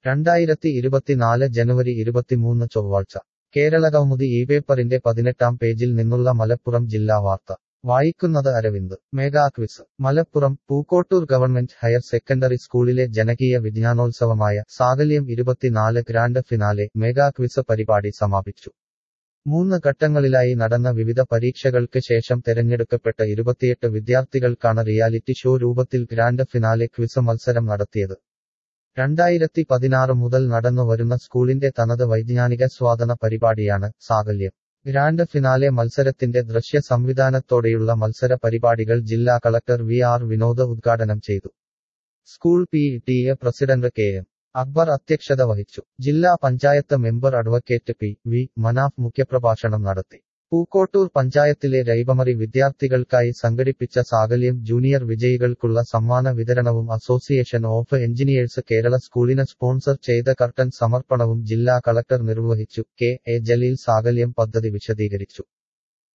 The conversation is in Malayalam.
രണ്ടായിരത്തി ഇരുപത്തിനാല് ജനുവരി ഇരുപത്തിമൂന്ന് ചൊവ്വാഴ്ച കേരളകൗമുദി ഈ പേപ്പറിന്റെ പതിനെട്ടാം പേജിൽ നിന്നുള്ള മലപ്പുറം ജില്ലാ വാർത്ത വായിക്കുന്നത് Aravind mega quiz Malappuram Pookkottur government higher secondary സ്കൂളിലെ ജനകീയ വിജ്ഞാനോത്സവമായ സാകല്യം ഇരുപത്തിനാല് ഗ്രാൻഡ് ഫിനാലെ മെഗാ ക്വിസ് പരിപാടി സമാപിച്ചു മൂന്ന് ഘട്ടങ്ങളിലായി നടന്ന വിവിധ പരീക്ഷകൾക്ക് ശേഷം തെരഞ്ഞെടുക്കപ്പെട്ട ഇരുപത്തിയെട്ട് വിദ്യാർത്ഥികൾക്കാണ് റിയാലിറ്റി ഷോ രൂപത്തിൽ ഗ്രാൻഡ് ഫിനാലെ ക്വിസ് മത്സരം നടത്തിയത് രണ്ടായിരത്തി പതിനാറ് മുതൽ നടന്നു വരുന്ന സ്കൂളിന്റെ തനത് വൈജ്ഞാനിക സ്വാദന പരിപാടിയാണ് സാകല്യം ഗ്രാൻഡ് ഫിനാലെ മത്സരത്തിന്റെ ദൃശ്യ സംവിധാനത്തോടെയുള്ള മത്സര പരിപാടികൾ ജില്ലാ കളക്ടർ വി ആർ വിനോദ് ഉദ്ഘാടനം ചെയ്തു school P T A president K M Akbar അധ്യക്ഷത വഹിച്ചു ജില്ലാ panchayat member advocate P V Manaf മുഖ്യപ്രഭാഷണം നടത്തി പൂക്കോട്ടൂർ പഞ്ചായത്തിലെ രൈബമറി വിദ്യാർത്ഥികൾക്കായി സംഘടിപ്പിച്ച സാകല്യം ജൂനിയർ വിജയികൾക്കുള്ള സമ്മാന വിതരണവും അസോസിയേഷൻ ഓഫ് എഞ്ചിനീയേഴ്സ് കേരള സ്കൂളിന് സ്പോൺസർ ചെയ്ത കർട്ടൻ സമർപ്പണവും ജില്ലാ കളക്ടർ നിർവഹിച്ചു കെ എ ജലീൽ സാകല്യം പദ്ധതി വിശദീകരിച്ചു